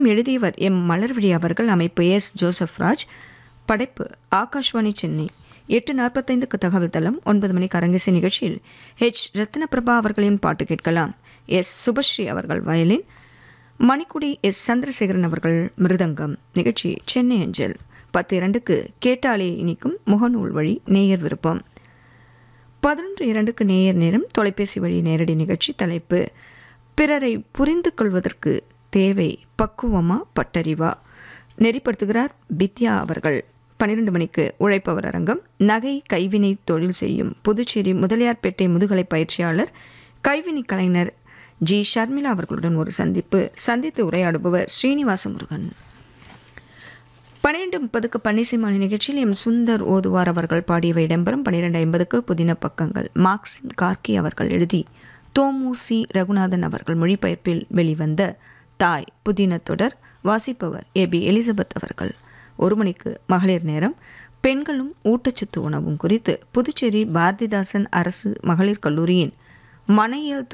எழுதியவர் எம் மலர்விழி அவர்கள் அமைப்பு எஸ் ஜோசப் ராஜ் படைப்பு ஆகாஷ்வாணி சென்னை எட்டு நாற்பத்தைந்துக்கு தகவல் தளம் ஒன்பது மணிக்கு அரங்கேசை நிகழ்ச்சியில் ஹெச் ரத்னபிரபா அவர்களின் பாட்டு கேட்கலாம் எஸ் சுபஸ்ரீ அவர்கள் வயலின் மணிக்குடி எஸ் சந்திரசேகரன் அவர்கள் மிருதங்கம் நிகழ்ச்சி சென்னை அஞ்சல் பத்து இரண்டுக்கு கேட்டாலே இனிக்கும் முகநூல் வழி நேயர் விருப்பம் பதினொன்று இரண்டுக்கு நேயர் நேரம் தொலைபேசி வழி நேரடி நிகழ்ச்சி தலைப்பு பிறரை புரிந்து கொள்வதற்கு தேவை பக்குவமா பட்டறிவா நெறிப்படுத்துகிறார் பித்யா அவர்கள் பன்னிரண்டு மணிக்கு உழைப்பவர் அரங்கம் நகை கைவினை தொழில் செய்யும் புதுச்சேரி முதலியார்பேட்டை முதுகலை பயிற்சியாளர் கைவினை கலைஞர் ஜி ஷர்மிளா அவர்களுடன் ஒரு சந்திப்பு சந்தித்து உரையாடுபவர் ஸ்ரீனிவாச முருகன் பன்னிரெண்டு முப்பதுக்கு பன்னிசைமானி நிகழ்ச்சியில் எம் சுந்தர் ஓதுவார் அவர்கள் பாடியவை இடம்பெறும் பன்னிரெண்டு ஐம்பதுக்கு புதின பக்கங்கள் மார்க்சிம் கார்கி அவர்கள் எழுதி தோமுசி ரகுநாதன் அவர்கள் மொழிபெயர்ப்பில் வெளிவந்த தாய் புதின தொடர் வாசிப்பவர் ஏ பி எலிசபெத் அவர்கள் ஒரு மணிக்கு மகளிர் நேரம் பெண்களும் ஊட்டச்சத்து உணவும் குறித்து புதுச்சேரி பாரதிதாசன் அரசு மகளிர் கல்லூரியின் மனையியல்